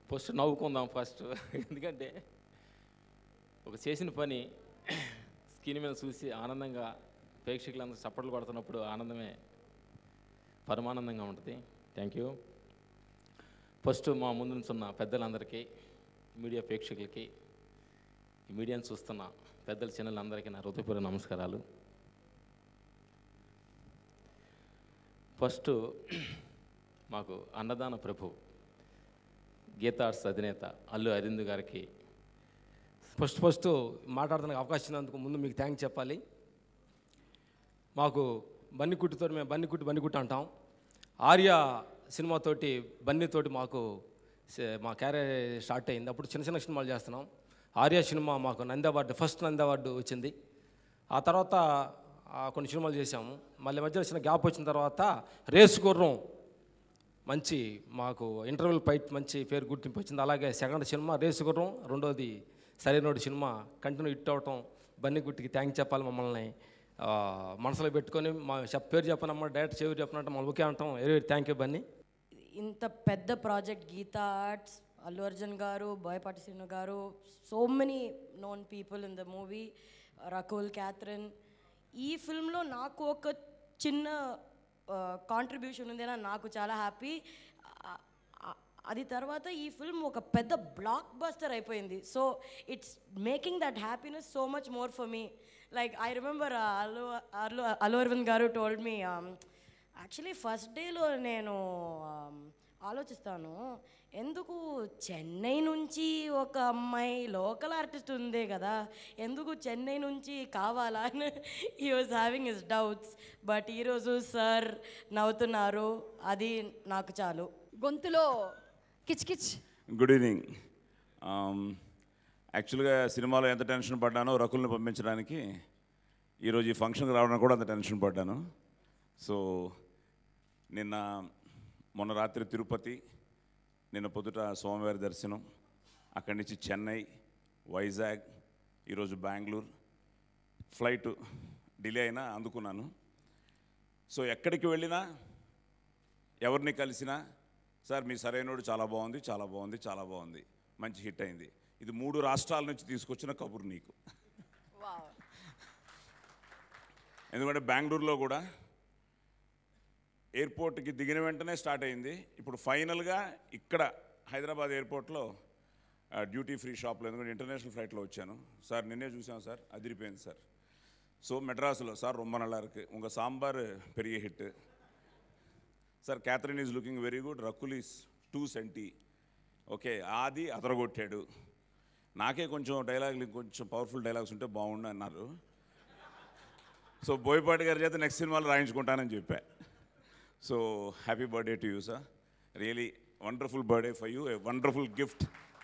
First నవ్వుకుందాం first ఎందుకంటే ఒక చేసిన పని స్క్రీన్ మీద చూసి ఆనందంగా ప్రేక్షకులందరూ చప్పట్లు కొడుతున్నప్పుడు ఆనందమే పరమానందంగా ఉంటుంది థ్యాంక్ యూ ఫస్ట్ మా ముందు నుంచున్న పెద్దలందరికీ మీడియా ప్రేక్షకులకి ఈ మీడియాను చూస్తున్న పెద్దల చిన్నలందరికీ నా హృదయపూర్వక నమస్కారాలు ఫస్ట్ మాకు అన్నదాన ప్రభు గీతార్ట్స్ అధినేత అల్లు అరింద్ గారికి ఫస్ట్ ఫస్ట్ మాట్లాడడానికి అవకాశం ఇచ్చినందుకు ముందు మీకు థ్యాంక్స్ చెప్పాలి మాకు బన్నికుట్టితో మేము బన్నికుట్టి బన్నికుట్టి అంటాం ఆర్య సినిమాతోటి బన్నీతోటి మాకు సే- మా క్యారియర్ స్టార్ట్ అయింది అప్పుడు చిన్న చిన్న సినిమాలు చేస్తున్నాం ఆర్య సినిమా మాకు Nandi award first Nandi award వచ్చింది ఆ తర్వాత ఆ, కొన్ని సినిమాలు చేసాము మళ్ళీ మధ్యలో చిన్న గ్యాప్ వచ్చిన తర్వాత రేసు గుర్రం మంచి మాకు ఇంటర్వ్యూల్ ఫైట్ మంచి పేరు గుర్తింపు వచ్చింది అలాగే సెకండ్ సినిమా రేసు గుర్రం రెండోది సరైనోడు సినిమా కంటిన్యూ హిట్ అవటం బన్నీ గుట్టికి థ్యాంక్ చెప్పాలి మమ్మల్ని ఆ, మనసులో పెట్టుకొని మా చెప్ పేరు చెప్పనమ్మా డైరెక్ట్ చెవి చెప్పినట్టు మమ్మల్ని ఓకే అంటాం వెరీ థ్యాంక్ యూ బన్నీ ఇంత పెద్ద ప్రాజెక్ట్ గీతా ఆర్ట్స్ అల్లు అర్జున్ గారు బోయపాటి శ్రీను గారు so many known people in the movie Rakul Catherine ఈ ఫిల్మ్లో నాకు ఒక చిన్న కాంట్రిబ్యూషన్ ఉంది అని నాకు చాలా హ్యాపీ అది తర్వాత ఈ ఫిల్మ్ ఒక పెద్ద బ్లాక్ బస్టర్ అయిపోయింది so it's making that happiness so much more for me like I remember Allu Allu Allu Aravind గారు టోల్డ్ మీ యాక్చువల్లీ ఫస్ట్ డేలో నేను um, ఆలోచిస్తాను ఎందుకు చెన్నై నుంచి ఒక అమ్మాయి లోకల్ ఆర్టిస్ట్ ఉందే కదా ఎందుకు చెన్నై నుంచి కావాలా అని he was having his doubts but ఈరోజు సార్ నవ్వుతున్నారు అది నాకు చాలు గొంతులో కిచ్ గుడ్ ఈవినింగ్ యాక్చువల్గా సినిమాలో ఎంత టెన్షన్ పడ్డానో రకుల్ని పంపించడానికి ఈరోజు ఈ ఫంక్షన్కి రావడానికి కూడా అంత టెన్షన్ పడ్డాను సో నిన్న మొన్న రాత్రి తిరుపతి నిన్న పొద్దుట సోమవారి దర్శనం అక్కడి నుంచి చెన్నై వైజాగ్ ఈరోజు బెంగళూరు ఫ్లైట్ డిలే అయినా అందుకున్నాను సో ఎక్కడికి వెళ్ళినా ఎవరిని కలిసినా సార్ మీ సరైనోడు చాలా బాగుంది చాలా బాగుంది చాలా బాగుంది మంచి హిట్ అయింది ఇది మూడు రాష్ట్రాల నుంచి తీసుకొచ్చిన కబురు నీకు ఎందుకంటే బెంగళూరులో కూడా ఎయిర్పోర్ట్కి దిగిన వెంటనే స్టార్ట్ అయింది ఇప్పుడు ఫైనల్గా ఇక్కడ హైదరాబాద్ ఎయిర్పోర్ట్లో డ్యూటీ ఫ్రీ షాప్లో ఎందుకంటే ఇంటర్నేషనల్ ఫ్లైట్లో వచ్చాను సార్ నిన్నే చూసాం సార్ అదిరిపోయింది సార్ సో మెడ్రాస్లో సార్ రొమ్మ நல்லா இருக்கு உங்கள் சாம்பார் பெரிய hit sir Catherine is looking very good Rakul is too సెంటీ ఓకే ఆది అదరగొట్టాడు నాకే కొంచెం డైలాగులు కొంచెం పవర్ఫుల్ డైలాగ్స్ ఉంటే బాగుండు అన్నారు సో బోయపాటి గారి చేత నెక్స్ట్ సినిమాలో రాయించుకుంటానని చెప్పా so happy birthday to you sir really wonderful birthday for you a wonderful gift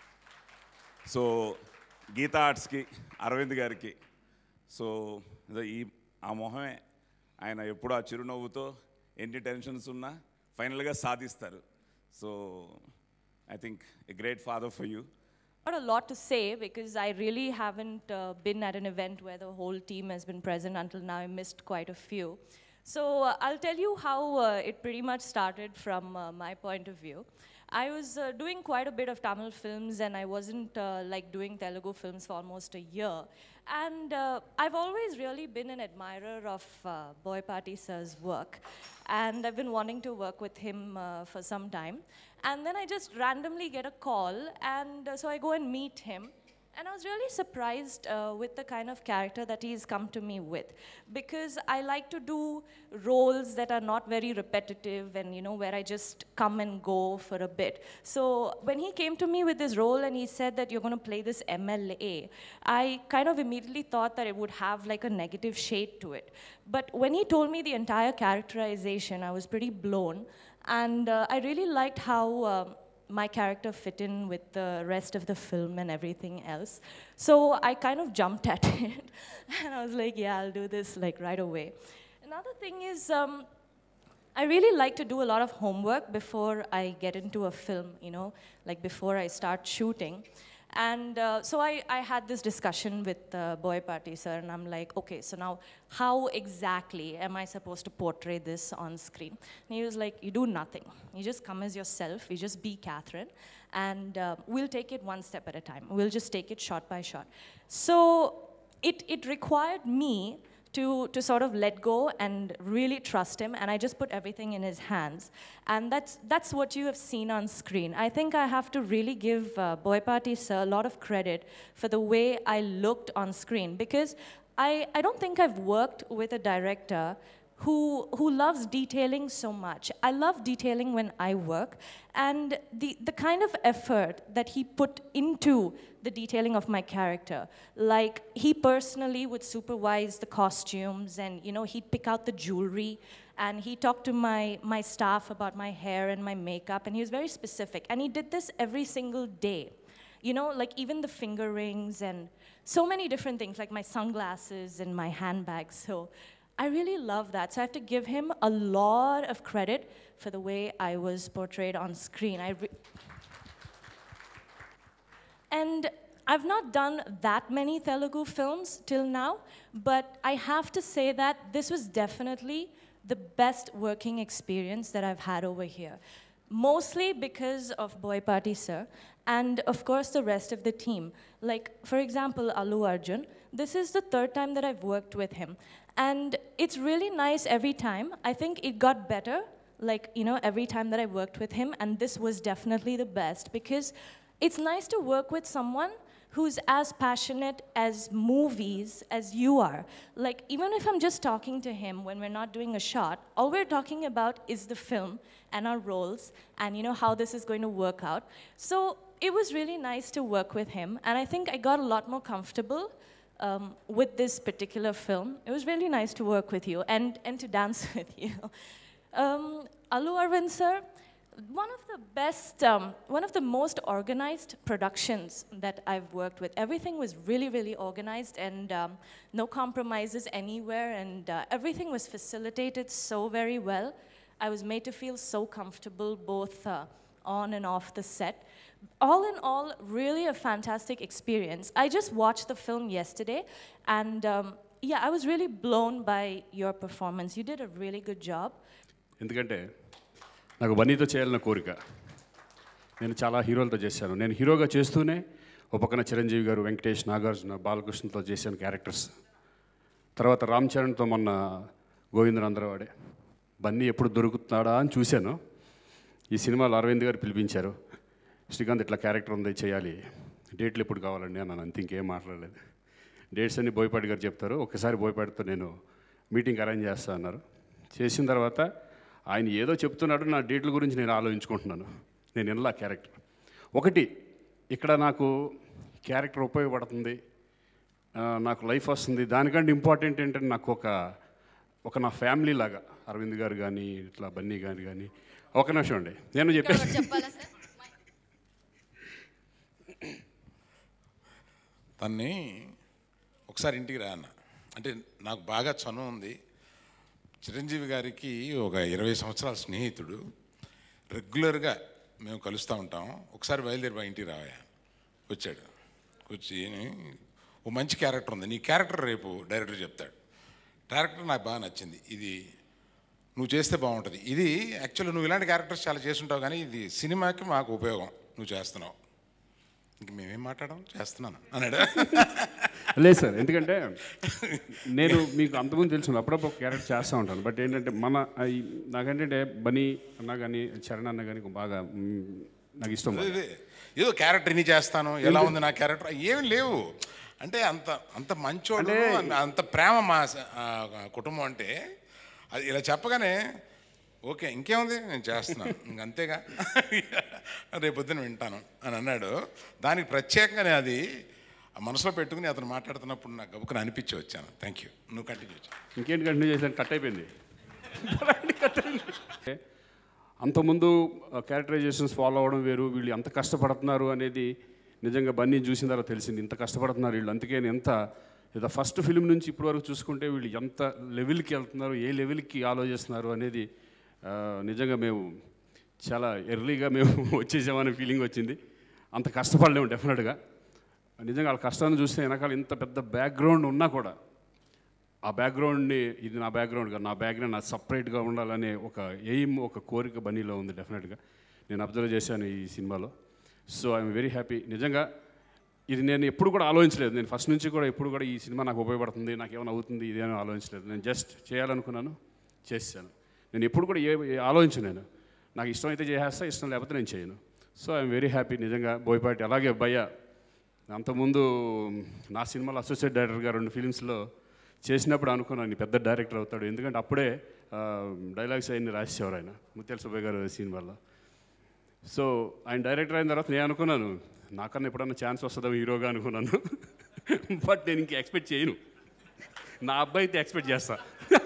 so Geetha ఆర్ట్స్కి అరవింద్ గారికి సో ఇదో ఈ ఆ మొహమే ఆయన ఎప్పుడు ఆ చిరునవ్వుతో ఎన్ని టెన్షన్స్ ఉన్నా ఫైనల్గా సాధిస్తారు so I think a great father for you Not a lot to say because I really haven't uh, been at an event where the whole team has been present until now. I missed quite a few. So uh, I'll tell you how uh, it pretty much started from uh, my point of view. I was uh, doing quite a bit of Tamil films and I wasn't uh, like doing Telugu films for almost a year. And uh, I've always really been an admirer of uh, Boy Party sir's work. And I've been wanting to work with him uh, for some time. And then I just randomly get a call, and uh, so I go and meet him. And I was really surprised uh, with the kind of character that he's come to me with. Because I like to do roles that are not very repetitive and, you know, where I just come and go for a bit. So when he came to me with this role and he said that you're going to play this MLA, I kind of immediately thought that it would have like a negative shade to it. But when he told me the entire characterization, I was pretty blown. And uh, I really liked how. Um, my character fit in with the rest of the film and everything else. So I kind of jumped at it and I was like, yeah, I'll do this like right away. Another thing is, um, I really like to do a lot of homework before I get into a film, you know, like before I start shooting. And uh, so I, I had this discussion with uh, Boy Party sir, and I'm like, okay, so now how exactly am I supposed to portray this on screen? And he was like, you do nothing. You just come as yourself, you just be Catherine, and uh, we'll take it one step at a time. We'll just take it shot by shot. So it, it required me to, to sort of let go and really trust him, and I just put everything in his hands. And that's, that's what you have seen on screen. I think I have to really give uh, Boy Party Sir a lot of credit for the way I looked on screen, because I, I don't think I've worked with a director who, who loves detailing so much. I love detailing when I work, and the, the kind of effort that he put into the detailing of my character. Like, he personally would supervise the costumes, and, you know, he'd pick out the jewelry, and he talked to my, my staff about my hair and my makeup, and he was very specific. And he did this every single day. You know, like even the finger rings and so many different things, like my sunglasses and my handbags. So I really love that. So I have to give him a lot of credit for the way I was portrayed on screen. I re- and I've not done that many Telugu films till now, but I have to say that this was definitely the best working experience that I've had over here. Mostly because of Boy Party Sir, and of course the rest of the team. Like, for example, Alu Arjun, this is the third time that I've worked with him. And it's really nice every time. I think it got better, like, you know, every time that I worked with him, and this was definitely the best because it's nice to work with someone who's as passionate as movies as you are. Like, even if I'm just talking to him when we're not doing a shot, all we're talking about is the film and our roles and, you know, how this is going to work out. So it was really nice to work with him, and I think I got a lot more comfortable um, with this particular film. It was really nice to work with you and, and to dance with you. Um, Alu Arvind sir, one of the best, um, one of the most organized productions that I've worked with. Everything was really, really organized and um, no compromises anywhere, and uh, everything was facilitated so very well. I was made to feel so comfortable both uh, on and off the set. All in all, really a fantastic experience. I just watched the film yesterday, and um, yeah, I was really blown by your performance. You did a really good job. ఎందుకంటే నాకు బన్నీతో చేయాలన్న కోరిక నేను చాలా హీరోలతో చేశాను నేను హీరోగా చేస్తూనే ఒక పక్కన చిరంజీవి గారు వెంకటేష్ నాగార్జున బాలకృష్ణతో చేశాను క్యారెక్టర్స్ తర్వాత రామ్ చరణ్తో మొన్న గోవిందన్ అందరవాడే బన్నీ ఎప్పుడు దొరుకుతున్నాడా అని చూశాను ఈ సినిమాలో అరవింద్ గారు పిలిపించారు శ్రీకాంత్ ఇట్లా క్యారెక్టర్ ఉంది చేయాలి డేట్లు ఎప్పుడు కావాలండి అన్నాను అంత ఇంకేం మాట్లాడలేదు డేట్స్ అన్ని బోయపాటి గారు చెప్తారు ఒకసారి బోయపాటితో నేను మీటింగ్ అరేంజ్ చేస్తా అన్నారు చేసిన తర్వాత ఆయన ఏదో చెప్తున్నాడు నా డేట్ల గురించి నేను ఆలోచించుకుంటున్నాను నేను వినలా క్యారెక్టర్ ఒకటి ఇక్కడ నాకు క్యారెక్టర్ ఉపయోగపడుతుంది ఆ, నాకు లైఫ్ వస్తుంది దానికంటే ఇంపార్టెంట్ ఏంటంటే నాకు ఒక ఒక నా ఫ్యామిలీ లాగా అరవింద్ గారు కానీ ఇట్లా బన్నీ గారు కానీ ఒక నిమిషం అండి నేను చెప్పేసి చెప్పాలా సార్ తన్ని ఒకసారి ఇంటికి రా అన్న అంటే నాకు బాగా చనువు ఉంది చిరంజీవి గారికి ఒక ఇరవై సంవత్సరాల స్నేహితుడు రెగ్యులర్గా మేము కలుస్తూ ఉంటాం ఒకసారి బయలుదేరి మా ఇంటికి రావా వచ్చాడు వచ్చి ఓ మంచి క్యారెక్టర్ ఉంది నీ క్యారెక్టర్ రేపు డైరెక్టర్ చెప్తాడు క్యారెక్టర్ నాకు బాగా నచ్చింది ఇది నువ్వు చేస్తే బాగుంటుంది ఇది యాక్చువల్లీ నువ్వు ఇలాంటి క్యారెక్టర్స్ చాలా చేస్తుంటావు కానీ ఇది సినిమాకి మాకు ఉపయోగం నువ్వు చేస్తున్నావు ఇంక మేమేం మాట్లాడడం చేస్తున్నాను అన్నాడు లేదు సార్ ఎందుకంటే నేను మీకు అంతకుముందు తెలుసు అప్పుడప్పుడు ఒక క్యారెక్టర్ చేస్తూ ఉంటాను బట్ ఏంటంటే మన ఈ- నాకేంటంటే బనీ అన్న కానీ చరణ్ అన్న కానీ బాగా మ్, నాకు ఇష్టం అదే, అదే. ఏదో క్యారెక్టర్ ఇన్ని చేస్తాను ఎలా ఉంది నా క్యారెక్టర్ ఏమి లేవు అంటే అంత అంత మంచోడు అంత ప్రేమ మా స- ఆ, కుటుంబం అంటే అది ఇలా చెప్పగానే ఓకే ఇంకేముంది నేను చేస్తున్నాను ఇంక అంతేగా రేపు పొద్దున వింటాను అని అన్నాడు దానికి ప్రత్యేకంగా నేను అది ఆ మనసులో పెట్టుకుని అతను మాట్లాడుతున్నప్పుడు నాకు గబుకుని అనిపించి వచ్చాను థ్యాంక్ యూ నువ్వు కంటిన్యూ చేయి ఇంకేంటి కంటిన్యూ చేశాను కట్ అయిపోయింది కట్ అయింది. అంతకుముందు క్యారెక్టరైజేషన్స్ ఫాలో అవ్వడం వేరు వీళ్ళు ఎంత కష్టపడుతున్నారు అనేది నిజంగా బన్నీ చూసిన తర్వాత తెలిసింది ఇంత కష్టపడుతున్నారు వీళ్ళు అందుకే ఎంత ఏదో ఫస్ట్ ఫిలిం నుంచి ఇప్పటి వరకు చూసుకుంటే వీళ్ళు ఎంత లెవెల్కి వెళ్తున్నారు ఏ లెవెల్కి ఆలోచిస్తున్నారు అనేది ఆ, నిజంగా మేము చాలా ఎర్లీగా మేము వచ్చేసామనే ఫీలింగ్ వచ్చింది అంత కష్టపడలేము డెఫినెట్గా నిజంగా వాళ్ళ కష్టాన్ని చూస్తే వెనకాల ఇంత పెద్ద బ్యాక్గ్రౌండ్ ఉన్నా కూడా ఆ బ్యాక్గ్రౌండ్ని ఇది నా బ్యాక్గ్రౌండ్ కాదు నా బ్యాక్గ్రౌండ్ నా సపరేట్గా ఉండాలనే ఒక ఎయిమ్ ఒక కోరిక బనీలో ఉంది డెఫినెట్గా నేను అబ్జర్వ్ చేశాను ఈ సినిమాలో సో ఐఎమ్ వెరీ హ్యాపీ నిజంగా ఇది నేను ఎప్పుడు కూడా ఆలోచించలేదు నేను ఫస్ట్ నుంచి కూడా ఎప్పుడు కూడా ఈ సినిమా నాకు ఉపయోగపడుతుంది నాకు ఏమైనా అవుతుంది ఇదేమో ఆలోచించలేదు నేను జస్ట్ చేయాలనుకున్నాను చేశాను నేను ఎప్పుడు కూడా ఏ ఏ ఆలోచించను నేను నాకు ఇష్టం అయితే చేసేస్తా ఇష్టం లేకపోతే నేను చేయను సో ఐఎమ్ వెరీ హ్యాపీ నిజంగా బోయపాటి అలాగే భయ్య అంతకుముందు నా సినిమాలో అసోసియేట్ డైరెక్టర్గా రెండు ఫిలిమ్స్లో చేసినప్పుడు అనుకున్నాను ఈ పెద్ద డైరెక్టర్ అవుతాడు ఎందుకంటే అప్పుడే డైలాగ్స్ అవన్నీ రాసేవారు ఆయన ముత్యాల సుబ్బయ్య గారు సినిమాలో సో ఆయన డైరెక్టర్ అయిన తర్వాత నేను అనుకున్నాను నాకన్నా ఎప్పుడన్నా ఛాన్స్ వస్తుందా హీరోగా అనుకున్నాను బట్ నేను ఇంక ఎక్స్పెక్ట్ చేయను నా అబ్బాయి అయితే ఎక్స్పెక్ట్ చేస్తా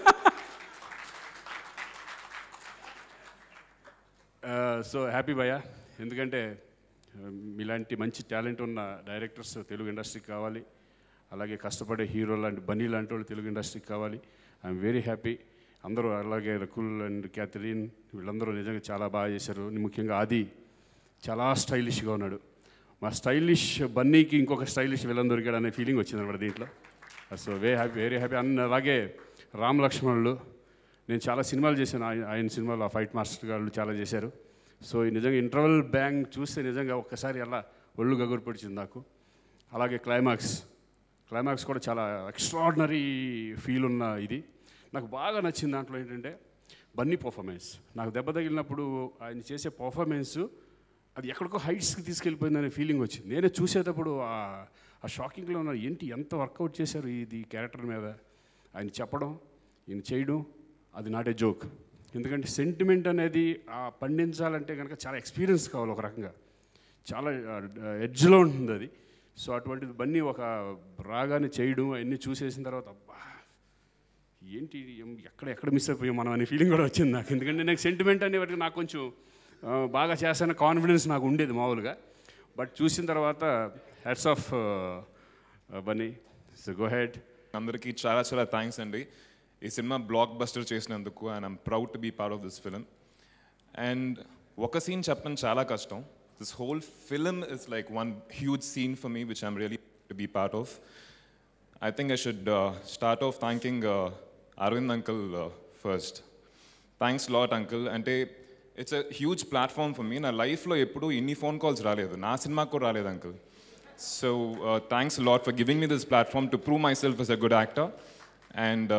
సో హ్యాపీ భయ్య ఎందుకంటే ఆ, మీలాంటి మంచి టాలెంట్ ఉన్న డైరెక్టర్స్ తెలుగు ఇండస్ట్రీకి కావాలి అలాగే కష్టపడే హీరో లాంటి బన్నీ లాంటి వాళ్ళు తెలుగు ఇండస్ట్రీకి కావాలి ఐఎమ్ వెరీ హ్యాపీ అందరూ అలాగే రకుల్ అండ్ క్యాథరిన్ వీళ్ళందరూ నిజంగా చాలా బాగా చేశారు ముఖ్యంగా ఆది చాలా స్టైలిష్గా ఉన్నాడు మా స్టైలిష్ బన్నీకి ఇంకొక స్టైలిష్ విలన్ దొరికాడు అనే ఫీలింగ్ వచ్చింది అనమాట దీంట్లో so we happy very happy అన్న అలాగే రామ్ లక్ష్మణులు నేను చాలా సినిమాలు చేశాను ఆయన ఆయన సినిమాలు ఆ ఫైట్ మాస్టర్ గారు చాలా చేశారు సో ఈ నిజంగా ఇంటర్వల్ బ్యాంగ్ చూస్తే నిజంగా ఒక్కసారి అలా ఒళ్ళు గగురు పొడిచింది నాకు అలాగే క్లైమాక్స్ క్లైమాక్స్ కూడా చాలా ఎక్స్ట్రాడినరీ ఫీల్ ఉన్న ఇది నాకు బాగా నచ్చిన దాంట్లో ఏంటంటే బన్నీ పర్ఫార్మెన్స్ నాకు దెబ్బ తగిలినప్పుడు ఆయన చేసే పర్ఫార్మెన్స్ అది ఎక్కడికో హైట్స్కి తీసుకెళ్ళిపోయిందనే ఫీలింగ్ వచ్చింది నేనే చూసేటప్పుడు ఆ- ఆ షాకింగ్లో ఉన్న ఏంటి ఎంత వర్కౌట్ చేశారు ఇది క్యారెక్టర్ మీద ఆయన చెప్పడం ఈయన చేయడం అది నాట్ ఏ జోక్ ఎందుకంటే సెంటిమెంట్ అనేది ఆ పండించాలంటే కనుక చాలా ఎక్స్పీరియన్స్ కావాలి ఒక రకంగా చాలా ఎడ్జ్లో ఉంటుంది అది సో అటువంటిది బన్నీ ఒక రాగాన్ని చేయడం అవన్నీ చూసేసిన తర్వాత అబ్బా ఏంటి ఇది ఏం- ఎక్కడ ఎక్కడ మిస్ అయిపోయాం మనం అనే ఫీలింగ్ కూడా వచ్చింది నాకు ఎందుకంటే నాకు సెంటిమెంట్ అనేవాటికి నాకు కొంచెం ఆ, బాగా చేస్తాన కాన్ఫిడెన్స్ నాకు ఉండేది మామూలుగా బట్ చూసిన తర్వాత heads off Bunny so go head అందరికీ చాలా చాలా థ్యాంక్స్ అండి ఈ సినిమా బ్లాక్ బస్టర్ చేసినందుకు and I'm proud to be part of this film అండ్ ఒక సీన్ చెప్పడం చాలా కష్టం this whole film is like one huge scene for me which I'm really to be part of I think I should uh, start off thanking uh, Arvind uncle uh, first. Thanks lot uncle అంటే it's a huge platform for me నా లైఫ్లో ఎప్పుడూ ఇన్ని phone calls రాలేదు నా సినిమాకు కూడా రాలేదు uncle so thanks lot for giving me this platform to prove myself as a good actor and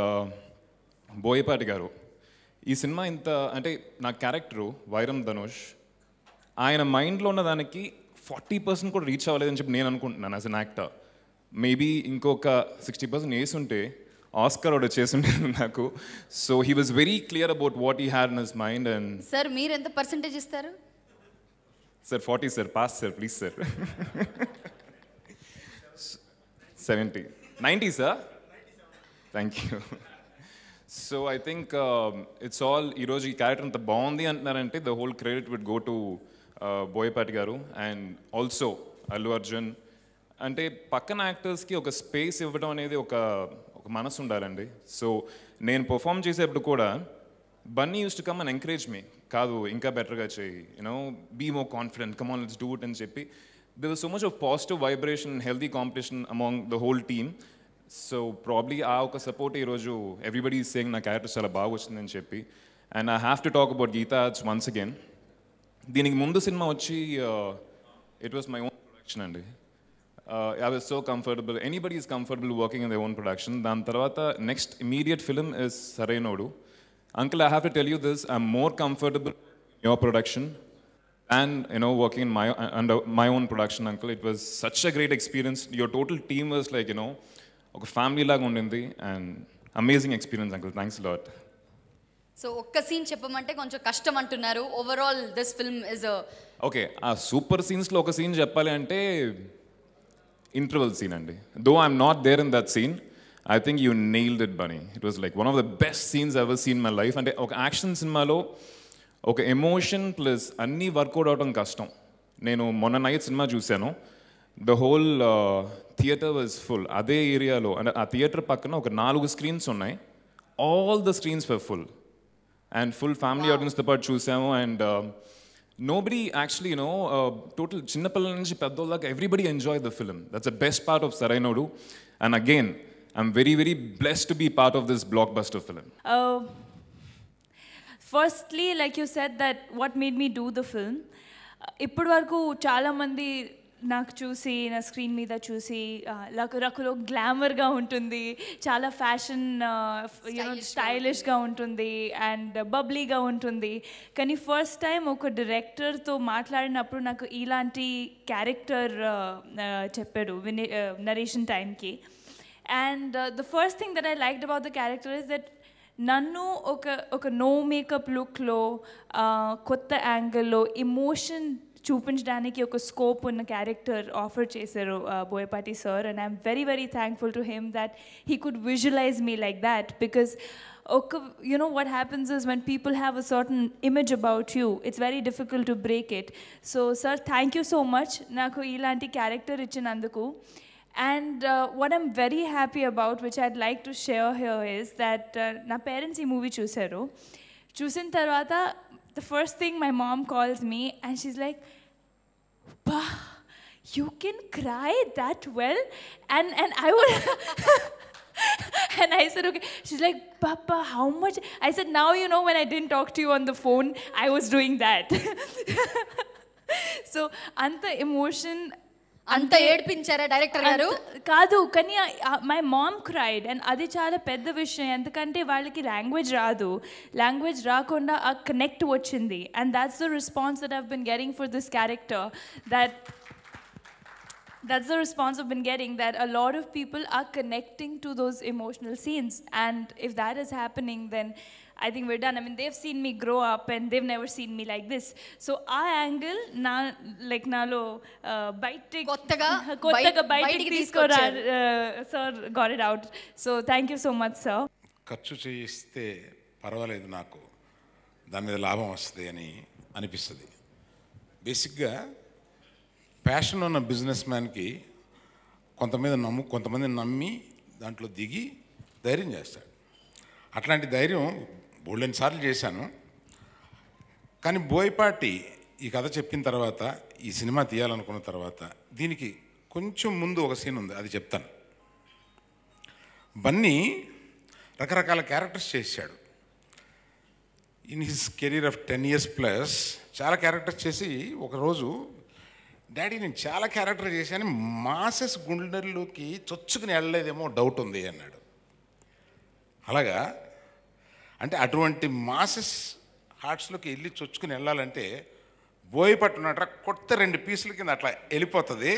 Boyapati గారు ఈ సినిమా ఇంత అంటే నా క్యారెక్టరు వైరం ధనుష్ ఆయన మైండ్లో ఉన్న దానికి ఫార్టీ పర్సెంట్ కూడా రీచ్ అవ్వలేదని చెప్పి నేను అనుకుంటున్నాను యాజ్ అన్ యాక్టర్ మేబీ ఇంకొక సిక్స్టీ పర్సెంట్ వేసుంటే ఆస్కర్ ఒకటి చేస్తుంటాను నాకు so he was very clear about what he had in his mind and sir మీరు ఎంత పర్సంటేజ్ ఇస్తారు sir forty sir pass sir please sir seventy ninety sir thank you so I think it's all ఈరోజు ఈ character అంత బాగుంది అంటున్నారంటే the whole credit would go to Boyapati గారు and also Allu Arjun అంటే పక్కన యాక్టర్స్కి ఒక స్పేస్ ఇవ్వడం అనేది ఒక ఒక మనసు ఉండాలండి సో నేను పర్ఫామ్ చేసేప్పుడు కూడా Bunny used to come and encourage me కాదు ఇంకా బెటర్గా చేయి you know be more confident come on let's do it అని చెప్పి there was so much of positive vibration healthy competition among the whole team so probably ఆ ఒక సపోర్ట్ ఈరోజు everybody saying నా క్యారెక్టర్ చాలా బాగా వచ్చిందని చెప్పి and I have to talk about Geetha once again దీనికి ముందు సినిమా వచ్చి it was my own production అండి I was so comfortable anybody is comfortable working in the own production దాని తర్వాత next immediate film is Sarrainodu uncle I have to tell you this I'm more comfortable your production and you know working in my under my own production uncle it was such a great experience your total team was like you know ఒక family లాగా ఉండింది and amazing experience uncle thanks lot so ఒక్క scene చెప్పమంటే కొంచెం కష్టం అంటున్నారు overall this film is okay ఆ super సీన్స్లో ఒక సీన్ చెప్పాలి అంటే ఇంటర్వల్ సీన్ అండి though I'm not there in that scene I think you nailed it Bunny it was like one of the best scenes ever scene my life అంటే ఒక action సినిమాలో ఒక ఎమోషన్ ప్లస్ అన్నీ వర్కౌట్ అవడం కష్టం నేను మొన్న నైట్ సినిమా చూశాను the whole theatre was full అదే ఏరియాలో అంటే ఆ థియేటర్ పక్కన ఒక నాలుగు స్క్రీన్స్ ఉన్నాయి all the screens were full and full family ఆడియన్స్తో పాటు చూసాము and nobody actually, you know, uh, total చిన్నపిల్లల నుంచి పెద్దోళ్ళకి everybody enjoyed the film. That's the best part of Sarainodu. And again, I'm very, very blessed to be part of this blockbuster film. Uh, firstly, like you said, that what made me do the film. ఇప్పటి వరకు చాలామంది నాకు చూసి నా screen మీద చూసి luck రకులో గ్లామర్గా ఉంటుంది చాలా ఫ్యాషన్ యూనో స్టైలిష్గా ఉంటుంది అండ్ బబ్లీగా ఉంటుంది కానీ ఫస్ట్ టైం ఒక డైరెక్టర్తో మాట్లాడినప్పుడు నాకు ఇలాంటి క్యారెక్టర్ చెప్పాడు విని నరేషన్ టైంకి and the first thing that I liked about the character is that నన్ను ఒక ఒక నో మేకప్ లుక్లో కొత్త యాంగిల్లో ఎమోషన్ చూపించడానికి ఒక స్కోప్ ఉన్న క్యారెక్టర్ ఆఫర్ చేశారు Boyapati sir and I'm very very thankful to him that he could visualise me like that because ఒక you know what happens is when people have a certain image about you it's very difficult to break it so sir thank you so much నాకు ఇలాంటి character ఇచ్చినందుకు and uh, what I'm very happy about, which I'd like to share here, is that uh, నా parents ఈ movie చూశారు చూసిన తర్వాత the first thing my mom calls me and she's like bah you can cry that well and and I would And I said, okay. She's like, Papa, how much? I said, now you know when I didn't talk to you on the phone, I was doing that. so, anta emotion అంత ఏడ్పించారా director గారు అంత- కాదు కానీ my mom cried and అది చాలా పెద్ద విషయం ఎందుకంటే వాళ్ళకి లాంగ్వేజ్ రాదు లాంగ్వేజ్ రాకుండా ఆ కనెక్ట్ వచ్చింది and that's the response that have been getting for this character that that's the response I've been getting that a lot of people are connecting to those emotional scenes. And if that is happening, then I think we're done. I mean, they've seen me grow up and they've never seen me like this. So our angle, na like nalo bite కొత్తగా కొత్తగా బయట- బయటికి బయటికి తీసుకోరా తీసుకొచ్చారు. Sir got it out. So thank you so much, sir. ఖర్చు చేయిస్తే పర్వాలేదు నాకు దాని మీద లాభం వస్తుంది అని అనిపిస్తుంది బేసిక్గా ప్యాషన్ ఉన్న బిజినెస్ మ్యాన్కి కొంతమంది నమ్ము కొంతమంది నమ్మి దాంట్లో దిగి ధైర్యం చేస్తాడు అట్లాంటి ధైర్యం బోల్డెన్ సార్లు చేశాను కానీ బోయపాటి ఈ కథ చెప్పిన తర్వాత ఈ సినిమా తీయాలనుకున్న తర్వాత దీనికి కొంచెం ముందు ఒక సీన్ ఉంది అది చెప్తాను బన్నీ రకరకాల క్యారెక్టర్స్ చేశాడు in his career of ten years plus చాలా క్యారెక్టర్స్ చేసి ఒకరోజు డాడీ నేను చాలా క్యారెక్టర్ చేశాను మాసెస్ గుండెల్లోకి చొచ్చుకుని వెళ్ళలేదేమో డౌట్ ఉంది అన్నాడు అలాగా అంటే అటువంటి మాసెస్ హార్ట్స్లోకి వెళ్ళి చొచ్చుకుని వెళ్ళాలంటే బోయపట్టున్నట్ర కొత్త రెండు పీసుల కింద అట్లా వెళ్ళిపోతుంది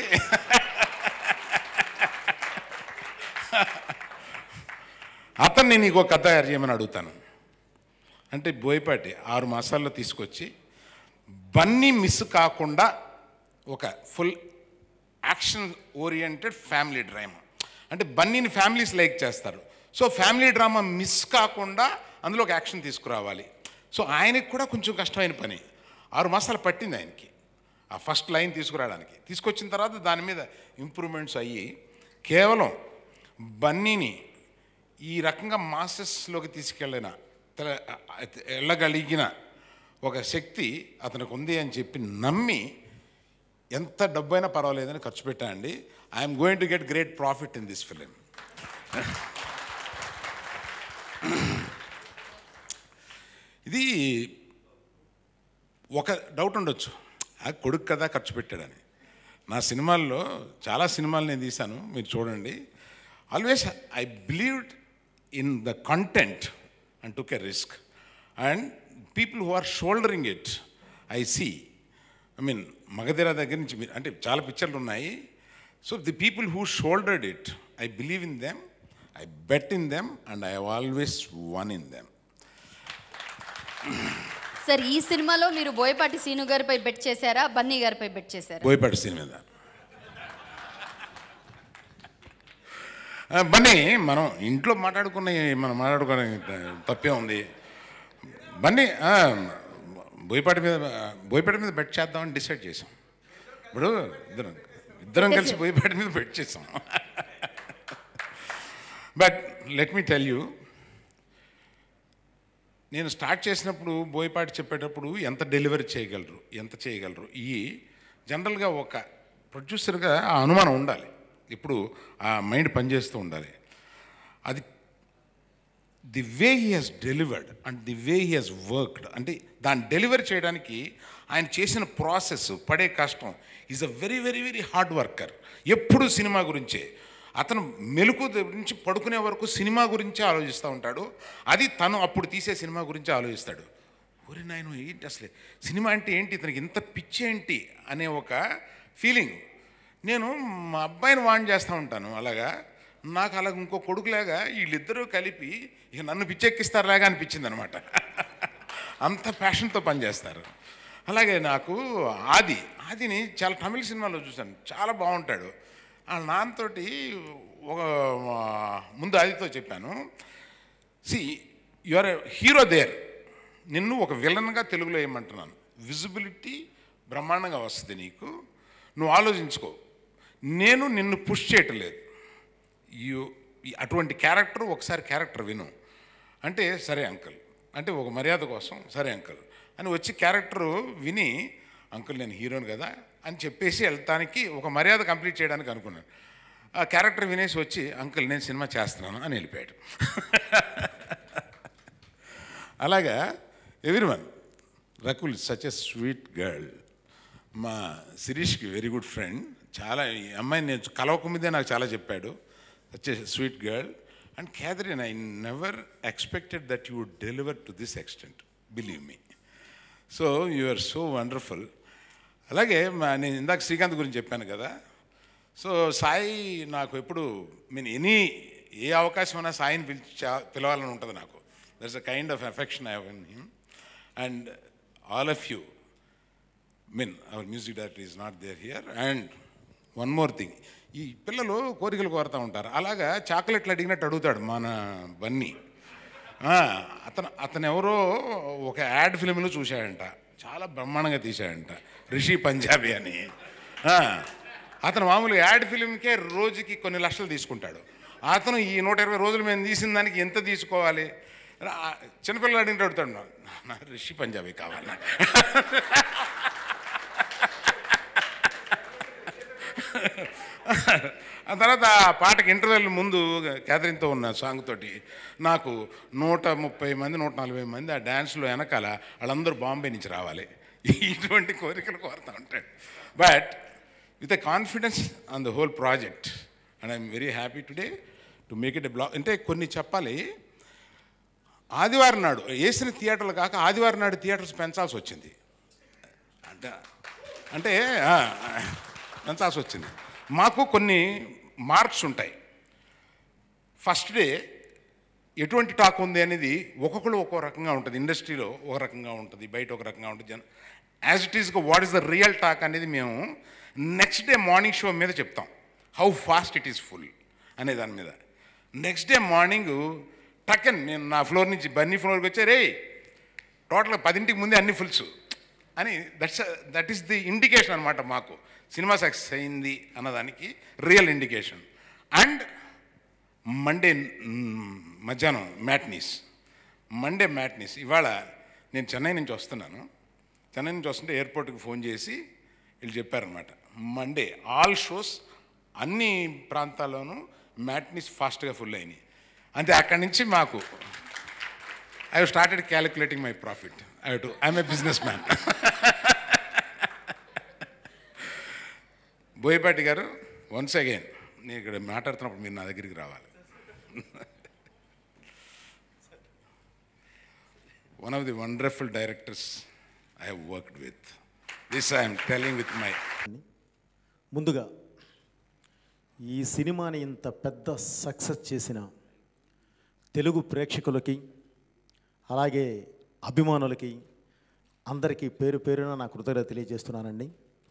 అతన్ని నీకు ఒక కథ తయారు చేయమని అడుగుతాను అంటే బోయపాటి ఆరు మాసాల్లో తీసుకొచ్చి బన్నీ మిస్ కాకుండా ఒక full action oriented family drama అంటే బన్నీని ఫ్యామిలీస్ లైక్ చేస్తారు సో ఫ్యామిలీ డ్రామా మిస్ కాకుండా అందులో ఒక యాక్షన్ తీసుకురావాలి సో ఆయనకి కూడా కొంచెం కష్టమైన పని ఆరు మాసాలు పట్టింది ఆయనకి ఆ ఫస్ట్ లైన్ తీసుకురావడానికి తీసుకొచ్చిన తర్వాత దాని మీద ఇంప్రూవ్మెంట్స్ అయ్యి కేవలం బన్నీని ఈ రకంగా మాసెస్లోకి తీసుకెళ్ళిన తెల- వెళ్ళగలిగిన ఒక శక్తి అతనికి ఉంది అని చెప్పి నమ్మి ఎంత డబ్బైనా పర్వాలేదని ఖర్చు పెట్టానండి I'm going to get great profit in this film ఇది ఒక డౌట్ ఉండొచ్చు ఆ కొడుకు కదా ఖర్చు పెట్టాడని నా సినిమాల్లో చాలా సినిమాలు నేను తీశాను మీరు చూడండి always I believed in the content and took a risk and people who are shouldering it I see I mean Magadheera దగ్గర నుంచి మీరు అంటే చాలా పిక్చర్లు ఉన్నాయి so the people who shouldered it I believe in them I bet in them and I always won in them sir ఈ సినిమాలో మీరు బోయపాటి సీను గారిపై బెట్ చేశారా బన్నీ గారిపై బెట్ చేశారా బోయపాటి సీన్ మీద ఆ, బన్నీ మనం ఇంట్లో మాట్లాడుకున్న మనం మాట్లాడుకునే తప్పే ఉంది బన్నీ ఆ, బోయపాటి మీద బోయపాటి మీద బెట్ చేద్దామని డిసైడ్ చేసాం ఇప్పుడు ఇద్దరం ఇద్దరం కలిసి బోయపాటి మీద బెట్ చేసాం but let me tell you నేను స్టార్ట్ చేసినప్పుడు బోయపాటి చెప్పేటప్పుడు ఎంత డెలివరీ చేయగలరు ఎంత చేయగలరు ఈ జనరల్గా ఒక ప్రొడ్యూసర్గా ఆ అనుమానం ఉండాలి ఇప్పుడు ఆ మైండ్ పనిచేస్తూ ఉండాలి అది the way he has delivered and the way he has worked అంటే దాన్ని డెలివర్ చేయడానికి ఆయన చేసిన ప్రాసెస్ పడే కష్టం is a very very very hard worker ఎప్పుడు సినిమా గురించే అతను మెలకు నుంచి పడుకునే వరకు సినిమా గురించే ఆలోచిస్తూ ఉంటాడు అది తను అప్పుడు తీసే సినిమా గురించే ఆలోచిస్తాడు ఒరే నాయన ఏంటి అసలే సినిమా అంటే ఏంటి ఇతనికి ఇంత పిచ్చి ఏంటి అనే ఒక ఫీలింగ్ నేను మా అబ్బాయిని వాణ్ చేస్తూ ఉంటాను అలాగా నాకు అలాగ ఇంకో కొడుకులాగా వీళ్ళిద్దరూ కలిపి ఇక నన్ను పిచ్చెక్కిస్తారులాగా అనిపించింది అనమాట అంత ప్యాషన్తో పనిచేస్తారు అలాగే నాకు ఆది ఆదిని చాలా తమిళ సినిమాలో చూశాను చాలా బాగుంటాడు ఆ నాన్నతోటి ఒక ఆ, ముందు ఆదితో చెప్పాను సి ఆర్ హీరో దేర్ నిన్ను ఒక విలన్గా తెలుగులో ఏమంటున్నాను విజిబిలిటీ బ్రహ్మాండంగా వస్తుంది నీకు నువ్వు ఆలోచించుకో నేను నిన్ను పుష్ చేయటం లేదు యు ఈ- అటువంటి క్యారెక్టర్ ఒకసారి క్యారెక్టర్ విను అంటే సరే అంకుల్ అంటే ఒక మర్యాద కోసం సరే అంకుల్ అని వచ్చి క్యారెక్టర్ విని అంకుల్ నేను హీరోని కదా అని చెప్పేసి వెళ్తానికి ఒక మర్యాద కంప్లీట్ చేయడానికి అనుకున్నాను ఆ క్యారెక్టర్ వినేసి వచ్చి అంకుల్ నేను సినిమా చేస్తున్నాను అని వెళ్ళిపోయాడు అలాగా everyone Rakul such a sweet girl మా శిరీష్కి వెరీ గుడ్ ఫ్రెండ్ చాలా ఈ అమ్మాయిని నేను కలవకముందే నాకు చాలా చెప్పాడు such a sweet girl and Catherine I never expected that you would deliver to this extent believe me so you are so wonderful అలాగే మా నేను ఇందాక శ్రీకాంత్ గురించి చెప్పాను కదా సో సాయి నాకు ఎప్పుడు మీన్ ఎనీ ఏ అవకాశం అయినా సాయిని పిలిచా పిలవాలని ఉంటుంది నాకు there's a kind of affection I have him and all of you mean our music director is not there here and one more thing ఈ పిల్లలు కోరికలు కోరుతూ ఉంటారు అలాగా చాక్లెట్లు అడిగినట్టు అడుగుతాడు మన బన్నీ ఆ, అతను అతను ఎవరో ఒక యాడ్ ఫిల్మ్లో చూశాడంట చాలా బ్రహ్మాండంగా తీశాడంట రిషి పంజాబీ అని ఆ, అతను మామూలుగా యాడ్ ఫిల్మ్కే రోజుకి కొన్ని లక్షలు తీసుకుంటాడు అతను ఈ నూట ఇరవై రోజులు మేము తీసిన దానికి ఎంత తీసుకోవాలి ఆ, చిన్నపిల్లలు అడిగినట్టు అడుగుతాడు "నా- నా రిషి పంజాబీ కావాలి నాకు." ఆ తర్వాత ఆ పాటకి ఇంటర్వెల్ ముందు క్యాథరిన్తో ఉన్న సాంగ్ తోటి నాకు నూట ముప్పై మంది నూట నలభై మంది ఆ డ్యాన్స్లో వెనకాల వాళ్ళందరూ బాంబే నుంచి రావాలి ఇటువంటి కోరికలు కోరుతూ ఉంటాడు but with a confidence on the whole project and I'm very happy today to make it a block అంటే కొన్ని చెప్పాలి ఆదివారం నాడు వేసిన థియేటర్లు కాక ఆదివారం నాడు థియేటర్స్ పెంచాల్సి వచ్చింది అంటే అంటే ఆ, పెంచాల్సి వచ్చింది మాకు కొన్ని మార్క్స్ ఉంటాయి ఫస్ట్ డే ఎటువంటి టాక్ ఉంది అనేది ఒక్కొక్కరు ఒక్కో రకంగా ఉంటుంది ఇండస్ట్రీలో ఒక రకంగా ఉంటుంది బయట ఒక రకంగా ఉంటుంది జన యాజ్ ఇట్ ఈస్గా what is the real talk అనేది మేము నెక్స్ట్ డే మార్నింగ్ షో మీద చెప్తాం how fast it is full అనే దాని మీద నెక్స్ట్ డే మార్నింగ్ టక్కన్ నేను నా ఫ్లోర్ నుంచి బన్నీ ఫ్లోర్కి వచ్చే రే టోటల్గా పదింటికి ముందే అన్ని ఫుల్స్ అని that's that is the indication అనమాట మాకు సినిమా సక్సెస్ అయింది అన్నదానికి real indication and Monday hmm, మధ్యాహ్నం మ్యాట్నీస్ మండే మ్యాట్నీస్ ఇవాళ నేను చెన్నై నుంచి వస్తున్నాను చెన్నై నుంచి వస్తుంటే ఎయిర్పోర్ట్కి ఫోన్ చేసి వీళ్ళు చెప్పారనమాట మండే ఆల్ షోస్ అన్ని ప్రాంతాల్లోనూ మ్యాట్నీస్ ఫాస్ట్గా ఫుల్ అయినాయి అంతే అక్కడి నుంచి మాకు I have started calculating my profit I to I'm a businessman Boyapati గారు వన్స్ అగైన్ నేను ఇక్కడ మాట్లాడుతున్నప్పుడు మీరు నా దగ్గరికి రావాలి one of the wonderful directors I have worked with this I'm telling with my ముందుగా ఈ సినిమాని ఇంత పెద్ద సక్సెస్ చేసిన తెలుగు ప్రేక్షకులకి అలాగే అభిమానులకి అందరికీ పేరు పేరున నా కృతజ్ఞత తెలియజేస్తున్నానండి